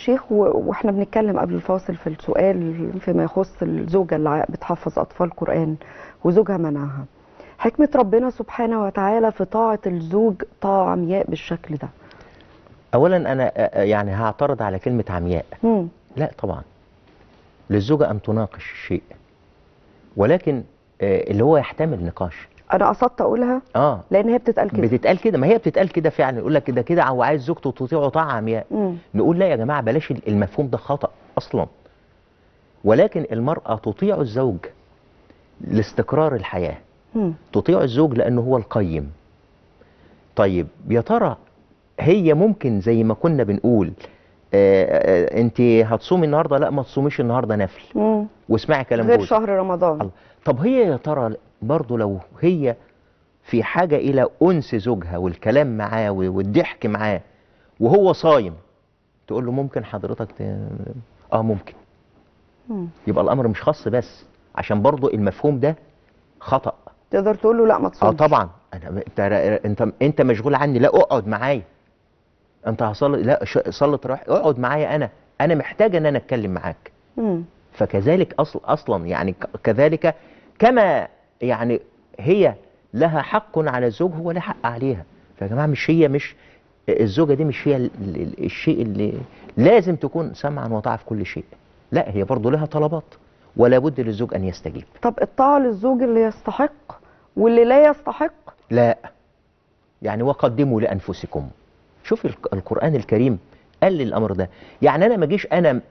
شيخ و- واحنا بنتكلم قبل الفاصل في السؤال فيما يخص الزوجه اللي ع- بتحفظ اطفال قران وزوجها منعها حكمه ربنا سبحانه وتعالى في طاعه الزوج طاعه عمياء بالشكل ده اولا انا آه، آه، يعني هعترض على كلمه عمياء مم. لا طبعا للزوجه ان تناقش الشيء ولكن آه، اللي هو يحتمل نقاش انا قصدت اقولها اه لان هي بتتقال كده بتتقال كده ما هي بتتقال كده فعلا يقول لك كده كده هو عايز زوجته تطيعه طاعه عمياء مم. نقول لا يا جماعه بلاش المفهوم ده خطا اصلا ولكن المراه تطيع الزوج لاستقرار الحياه مم. تطيع الزوج لانه هو القيم طيب يا ترى هي ممكن زي ما كنا بنقول انت هتصومي النهارده لا ما تصوميش النهارده نفل مم. واسمعي كلام غير جوزك شهر رمضان الله. طب هي يا ترى برضه لو هي في حاجة إلى أنس زوجها والكلام معاه والضحك معاه وهو صايم تقول له ممكن حضرتك ت... اه ممكن مم. يبقى الأمر مش خاص بس عشان برضه المفهوم ده خطأ تقدر تقول له لا ما اه تصومش طبعا انا انت انت انت مشغول عني لا اقعد معايا انت هصلي لا ش- صلي تراويح اقعد معايا انا انا محتاج ان انا اتكلم معاك مم. فكذلك اصل اصلا يعني ك- كذلك كما يعني هي لها حق على الزوج هو له حق عليها فيا جماعه مش هي مش الزوجه دي مش هي ال- ال- الشيء اللي لازم تكون سمعا وطاعه في كل شيء لا هي برضه لها طلبات ولا بد للزوج ان يستجيب طب الطاعه للزوج اللي يستحق واللي لا يستحق لا يعني وقدموا لانفسكم شوف الق- القران الكريم قال لي الامر ده يعني انا ما اجيش انا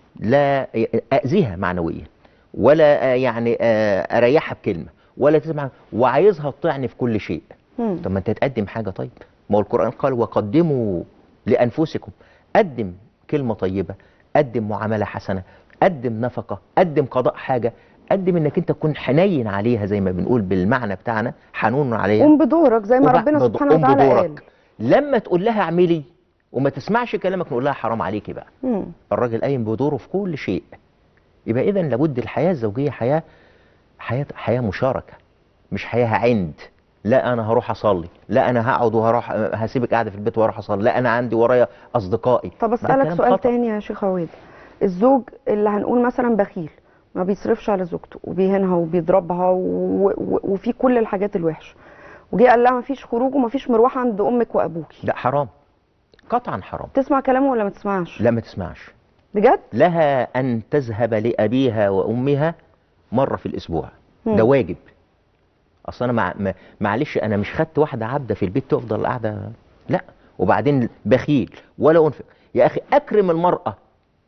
لا اذيها معنويا ولا آه، يعني آه، اريحها بكلمه ولا تسمع وعايزها تطيعني في كل شيء مم. طب ما انت تقدم حاجه طيب ما هو القران قال وقدموا لانفسكم قدم كلمه طيبه قدم معامله حسنه قدم نفقه قدم قضاء حاجه قدم انك انت تكون حنين عليها زي ما بنقول بالمعنى بتاعنا حنون عليها قوم بدورك زي ما وبع- ربنا بد- سبحانه قوم وتعالى بدورك. قال لما تقول لها اعملي وما تسمعش كلامك نقول لها حرام عليكي بقى مم. الراجل قايم بدوره في كل شيء يبقى اذا لابد الحياه الزوجيه حياه حياه حياه مشاركه مش حياه عند لا انا هروح اصلي لا انا هقعد وهروح هسيبك قاعده في البيت واروح اصلي لا انا عندي ورايا اصدقائي طب ده اسالك كلام سؤال خطأ. تاني يا شيخ عويد الزوج اللي هنقول مثلا بخيل ما بيصرفش على زوجته وبيهينها وبيضربها و... و... وفي كل الحاجات الوحشه وجي قال لها ما فيش خروج وما فيش مروحه عند امك وابوكي لا حرام قطعا حرام تسمع كلامه ولا ما تسمعش لا ما تسمعش بجد لها ان تذهب لابيها وامها مره في الاسبوع مم. ده واجب اصل انا مع... ما- معلش انا مش خدت واحده عبده في البيت تفضل قاعده لا وبعدين بخيل ولا انفق يا اخي اكرم المراه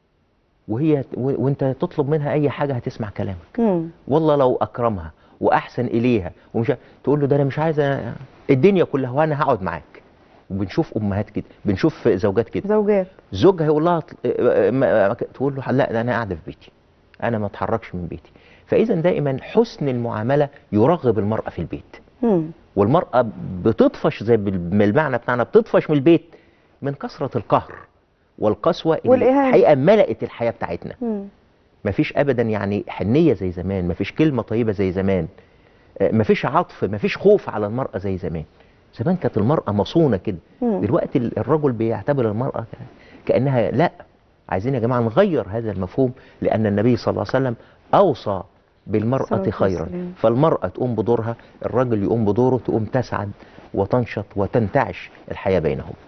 وهي و... وانت تطلب منها اي حاجه هتسمع كلامك مم. والله لو اكرمها واحسن اليها ومش ع- تقول له ده انا مش عايزه الدنيا كلها وانا هقعد معاك وبنشوف امهات كده بنشوف زوجات كده زوجات زوجها يقول لها طل- آه، ما- ما- تقول له لا ده انا قاعده في بيتي انا ما اتحركش من بيتي فاذا دائما حسن المعامله يرغب المراه في البيت مم. والمراه بتطفش زي بال- بالمعنى بتاعنا بتطفش من البيت من كثره القهر والقسوه اللي والإهانة. الحقيقه ملأت الحياه بتاعتنا مم. مفيش ابدا يعني حنيه زي زمان مفيش كلمه طيبه زي زمان آه، مفيش عطف مفيش خوف على المراه زي زمان زمان كانت المراه مصونه كده مم. دلوقتي ال- الرجل بيعتبر المراه ك- كانها لا عايزين يا جماعه نغير هذا المفهوم لان النبي صلى الله عليه وسلم اوصى بالمراه الصلاة خيرا والسلام. فالمراه تقوم بدورها الرجل يقوم بدوره تقوم تسعد وتنشط وتنتعش الحياه بينهم